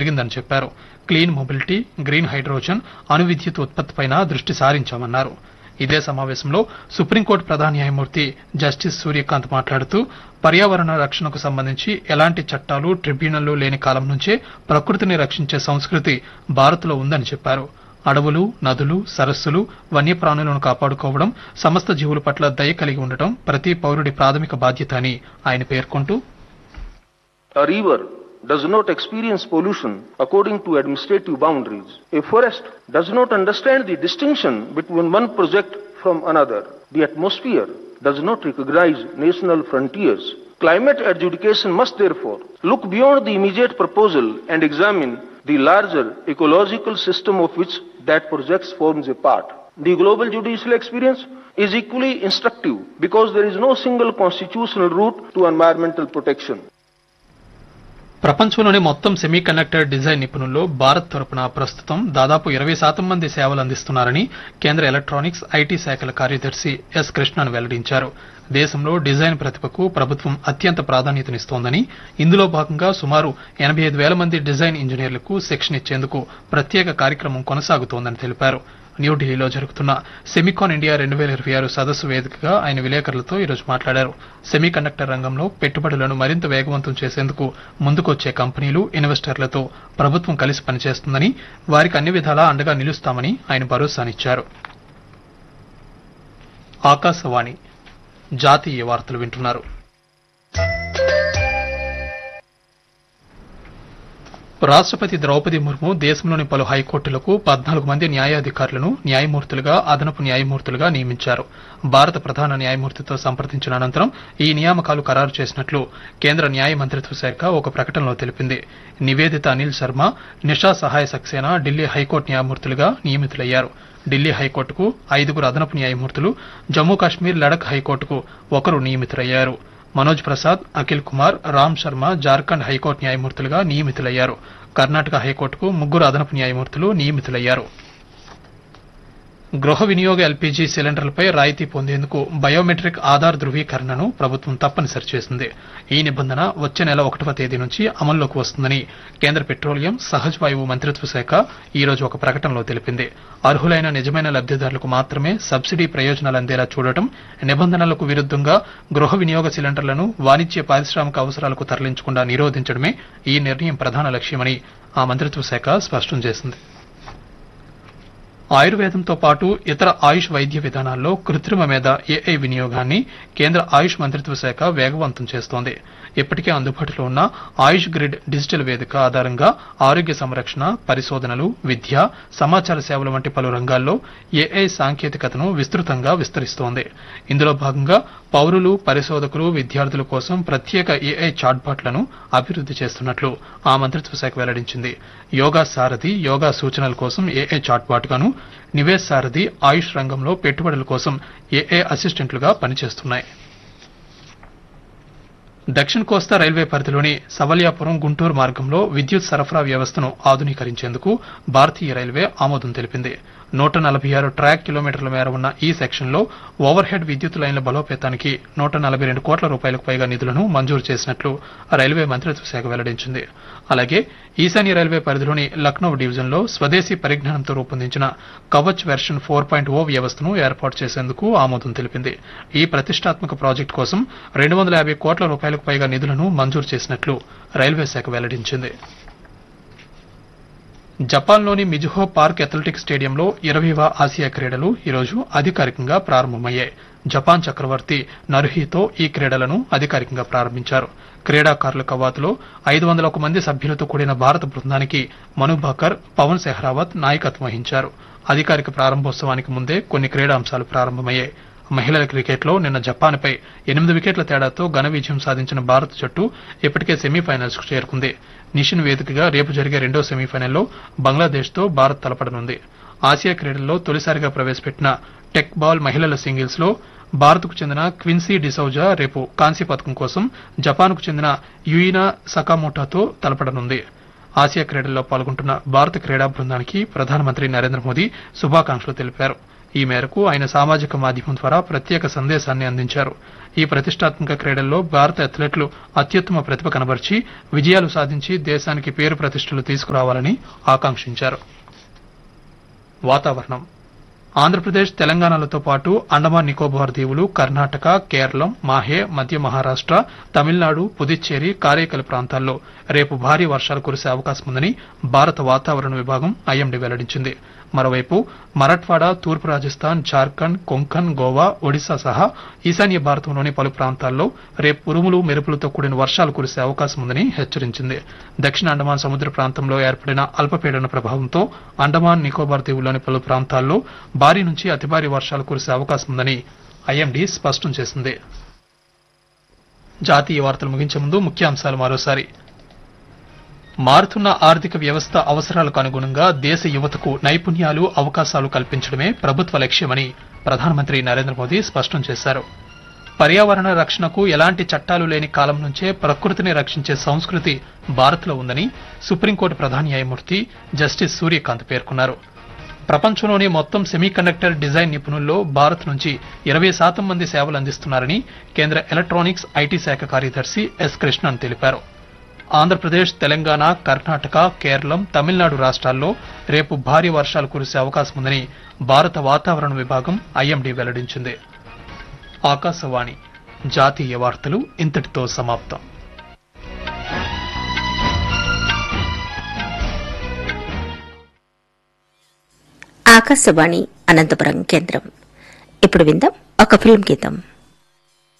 పెరిగిందని చెప్పారు clean mobility green hydrogen అణు విద్యుత్ ఉత్పత్తిపైన దృష్టి సారించామన్నారు ఇదే సమావేశంలో సుప్రీంకోర్టు ప్రధాన న్యాయమూర్తి జస్టిస్ సూర్యకాంత్ మాట్లాడుతూ పర్యావరణ రక్షణకు సంబంధించి ఎలాంటి చట్టాలు ట్రిబ్యునళ్లు లేని కాలం నుంచే ప్రకృతిని రక్షించే సంస్కృతి భారత్లో ఉందని చెప్పారు అడవులు నదులు సరస్సులు వన్యప్రాణులను కాపాడుకోవడం సమస్త జీవుల పట్ల దయ కలిగి ఉండటం ప్రతి పౌరుడి ప్రాథమిక బాధ్యత అని ఆయన పేర్కొంటూ A river does not experience pollution according to administrative boundaries. A forest does not understand the distinction between one project from another. The atmosphere does not recognize national frontiers. Climate adjudication must therefore look beyond the immediate proposal and examine the larger ecological system of which that project forms a part. The global judicial experience is equally instructive because there is no single constitutional route to environmental protection. ప్రపంచంలోని మొత్తం semiconductor design నిపుణుల్లో భారత్ తరపున ప్రస్తుతం దాదాపు ఇరవై శాతం మంది సేవలు అందిస్తున్నారని కేంద్ర ఎలక్ట్రానిక్స్ ఐటీ శాఖల కార్యదర్శి ఎస్ కృష్ణన్ వెల్లడించారు దేశంలో డిజైన్ ప్రతిభకు ప్రభుత్వం అత్యంత ప్రాధాన్యతనిస్తోందని ఇందులో భాగంగా సుమారు ఎనభై ఐదు వేల మంది డిజైన్ ఇంజనీర్లకు శిక్షణ ఇచ్చేందుకు ప్రత్యేక కార్యక్రమం కొనసాగుతోందని తెలిపారు న్యూఢిల్లీలో జరుగుతున్న సెమికాన్ ఇండియా రెండు వేల ఇరవై ఆరు సదస్సు వేదికగా ఆయన విలేకరులతో ఈరోజు మాట్లాడారు సెమీ కండక్టర్ రంగంలో పెట్టుబడులను మరింత వేగవంతం చేసేందుకు ముందుకొచ్చే కంపెనీలు ఇన్వెస్టర్లతో ప్రభుత్వం కలిసి పనిచేస్తుందని వారికి అన్ని విధాలా అండగా నిలుస్తామని ఆయన భరోసానిచ్చారు ఆకాశవాణి జాతీయ వార్తలు వింటున్నారు రాష్ట్రపతి ద్రౌపది ముర్ము దేశంలోని పలు హైకోర్టులకు పద్నాలుగు మంది న్యాయాధికారులను న్యాయమూర్తులుగా అదనపు న్యాయమూర్తులుగా నియమించారు భారత ప్రధాన న్యాయమూర్తితో సంప్రదించిన అనంతరం ఈ నియామకాలు ఖరారు చేసినట్లు కేంద్ర న్యాయ మంత్రిత్వ శాఖ ఒక ప్రకటనలో తెలిపింది నివేదిత అనిల్ శర్మ నిషా సహాయ సక్సేనా ఢిల్లీ హైకోర్టు న్యాయమూర్తులుగా నియమితులయ్యారు ఢిల్లీ హైకోర్టుకు ఐదుగురు అదనపు న్యాయమూర్తులు జమ్మూ కాశ్మీర్ లడక్ హైకోర్టుకు ఒకరు నియమితులయ్యారు మనోజ్ ప్రసాద్ అఖిల్ కుమార్ రామ్ శర్మ జార్ఖండ్ హైకోర్టు న్యాయమూర్తులుగా నియమితులయ్యారు కర్ణాటక హైకోర్టుకు ముగ్గురు అదనపు న్యాయమూర్తులు నియమితులయ్యారు గృహ వినియోగ ఎల్పీజీ సిలిండర్లపై రాయితీ పొందేందుకు బయోమెట్రిక్ ఆధార్ ధృవీకరణను ప్రభుత్వం తప్పనిసరి చేసింది ఈ నిబంధన వచ్చే నెల ఒకటవ తేదీ నుంచి అమల్లోకి వస్తుందని కేంద్ర పెట్రోలియం సహజ వాయువు మంత్రిత్వ శాఖ ఈ రోజు ఒక ప్రకటనలో తెలిపింది అర్హులైన నిజమైన లబ్దిదారులకు మాత్రమే సబ్సిడీ ప్రయోజనాలు అందేలా చూడటం నిబంధనలకు విరుద్ధంగా గృహ వినియోగ సిలిండర్లను వాణిజ్య పారిశ్రామిక అవసరాలకు తరలించకుండా నిరోధించడమే ఈ నిర్ణయం ప్రధాన లక్ష్యమని ఆ మంత్రిత్వ శాఖ స్పష్టం చేసింది ఆయుర్వేదంతో పాటు ఇతర ఆయుష్ వైద్య విధానాల్లో కృత్రిమ మీద ఏఐ వినియోగాన్ని కేంద్ర ఆయుష్ మంత్రిత్వ శాఖ వేగవంతం చేస్తోంది ఇప్పటికే అందుబాటులో ఉన్న ఆయుష్ గ్రిడ్ డిజిటల్ వేదిక ఆధారంగా ఆరోగ్య సంరక్షణ పరిశోధనలు విద్య సమాచార సేవల వంటి పలు రంగాల్లో ఏఐ సాంకేతికతను విస్తృతంగా విస్తరిస్తోంది ఇందులో భాగంగా పౌరులు పరిశోధకులు విద్యార్థుల కోసం ప్రత్యేక ఏఐ చాట్బాట్లను అభివృద్ధి చేస్తున్నట్లు ఆ మంత్రిత్వ శాఖ వెల్లడించింది యోగా సారథి యోగా సూచనల కోసం ఏఐ చాట్బాట్ గాను నివేశ్ సారథి ఆయుష్ రంగంలో పెట్టుబడుల కోసం ఏఐ అసిస్టెంట్లుగా పనిచేస్తున్నాయి దక్షిణ కోస్తా రైల్వే పరిధిలోని సవలియాపురం గుంటూరు మార్గంలో విద్యుత్ సరఫరా వ్యవస్థను ఆధునీకరించేందుకు భారతీయ రైల్వే ఆమోదం తెలిపింది నూట నలభై ఆరు ట్రాక్ కిలోమీటర్ల మేర ఉన్న ఈ సెక్షన్లో ఓవర్ హెడ్ విద్యుత్ లైన్ల బలోపేతానికి నూట నలభై రెండు కోట్ల రూపాయలకు పైగా నిధులను మంజూరు చేసినట్లు రైల్వే మంత్రిత్వ శాఖ వెల్లడించింది అలాగే ఈశాన్య రైల్వే పరిధిలోని లక్నో డివిజన్లో స్వదేశీ పరిజ్ఞానంతో రూపొందించిన Kavach version four point O వ్యవస్థను ఏర్పాటు చేసేందుకు ఆమోదం తెలిపింది ఈ ప్రతిష్టాత్మక ప్రాజెక్టు కోసం రెండు వందల యాభై కోట్ల రూపాయలకు పైగా నిధులను మంజూరు చేసినట్లు రైల్వే శాఖ వెల్లడించింది జపాన్లోని మిజుహో పార్క్ అథ్లెటిక్స్ స్టేడియంలో ఇరవైవ ఆసియా క్రీడలు ఈరోజు అధికారికంగా ప్రారంభమయ్యాయి జపాన్ చక్రవర్తి నరుహితో ఈ క్రీడలను అధికారికంగా ప్రారంభించారు క్రీడాకారుల కవాతులో ఐదు వందల ఒక మంది సభ్యులతో కూడిన భారత బృందానికి మను భాకర్ పవన్ సెహ్రావత్ నాయకత్వం వహించారు అధికారిక ప్రారంభోత్సవానికి ముందే కొన్ని క్రీడాంశాలు ప్రారంభమయ్యాయి మహిళల క్రికెట్లో నిన్న జపాన్పై ఎనిమిది వికెట్ల తేడాతో ఘన విజయం సాధించిన భారత జట్టు ఇప్పటికే సెమీఫైనల్స్ కు చేరుకుంది నిషిన్ వేదికగా రేపు జరిగే రెండో సెమీఫైనల్లో బంగ్లాదేశ్తో భారత్ తలపడనుంది ఆసియా క్రీడల్లో తొలిసారిగా ప్రవేశపెట్టిన టెక్ బాల్ మహిళల సింగిల్స్ లో భారత్కు చెందిన క్విన్సీ డిసౌజా రేపు కాంస్య పథకం కోసం జపాన్కు చెందిన యుయినా సకామోటాతో తలపడనుంది ఆసియా క్రీడల్లో పాల్గొంటున్న భారత క్రీడా బృందానికి ప్రధానమంత్రి నరేంద్ర మోదీ శుభాకాంక్షలు తెలిపారు ఈ మేరకు ఆయన సామాజిక మాధ్యమం ద్వారా ప్రత్యేక సందేశాన్ని అందించారు ఈ ప్రతిష్టాత్మక క్రీడల్లో భారత అథ్లెట్లు అత్యుత్తమ ప్రతిభ కనబర్చి విజయాలు సాధించి దేశానికి పేరు ప్రతిష్టలు తీసుకురావాలని ఆకాంక్షించారు వాతావరణం ఆంధ్రప్రదేశ్ తెలంగాణలతో పాటు అండమాన్ నికోబార్ దీవులు కర్ణాటక కేరళం మాహే మధ్య మహారాష్ట తమిళనాడు పుదుచ్చేరి కారైకల్ ప్రాంతాల్లో రేపు భారీ వర్షాలు కురిసే అవకాశం ఉందని భారత వాతావరణ విభాగం ఐఎండీ వెల్లడించింది మరోవైపు మరాఠ్వాడా తూర్పు రాజస్థాన్ జార్ఖండ్ కొంకన్ గోవా ఒడిశా సహా ఈశాన్య భారతంలోని పలు ప్రాంతాల్లో రేపు ఉరుములు మెరుపులతో కూడిన వర్షాలు కురిసే అవకాశం ఉందని హెచ్చరించింది దక్షిణ అండమాన్ సముద్ర ప్రాంతంలో ఏర్పడిన అల్పపీడన ప్రభావంతో అండమాన్ నికోబార్ దీవుల్లోని పలు ప్రాంతాల్లో భారీ నుంచి అతి భారీ వర్షాలు కురిసే అవకాశం ఉందని ఐఎండీ స్పష్టం చేసింది జాతీయ వార్తలు ముగించే ముందు ముఖ్యాంశాలు మరోసారి మారుతున్న ఆర్థిక వ్యవస్థ అవసరాలకు అనుగుణంగా దేశ యువతకు నైపుణ్యాలు అవకాశాలు కల్పించడమే ప్రభుత్వ లక్ష్యమని ప్రధానమంత్రి నరేంద్ర మోదీ స్పష్టం చేశారు పర్యావరణ రక్షణకు ఎలాంటి చట్టాలు లేని కాలం నుంచే ప్రకృతిని రక్షించే సంస్కృతి భారత్లో ఉందని సుప్రీంకోర్టు ప్రధాన న్యాయమూర్తి జస్టిస్ సూర్యకాంత్ పేర్కొన్నారు ప్రపంచంలోని మొత్తం సెమీకండక్టర్ డిజైన్ నిపుణుల్లో భారత్ నుంచి ఇరవై శాతం మంది సేవలు అందిస్తున్నారని కేంద్ర ఎలక్ట్రానిక్స్ ఐటీ శాఖ కార్యదర్శి ఎస్ కృష్ణన్ తెలిపారు ఆంధ్రప్రదేశ్ తెలంగాణ కర్ణాటక కేరళం తమిళనాడు రాష్ట్రాల్లో రేపు భారీ వర్షాలు కురిసే అవకాశం ఉందని భారత వాతావరణ విభాగం ఐఎండీ వెల్లడించింది ఆకాశవాణి జాతీయ వార్తలు ఇంతటితో సమాప్తం ఆకాశవాణి అనంతపురం కేంద్రం ఇప్పుడు విందాం ఒక ఫిల్మ్ గీతం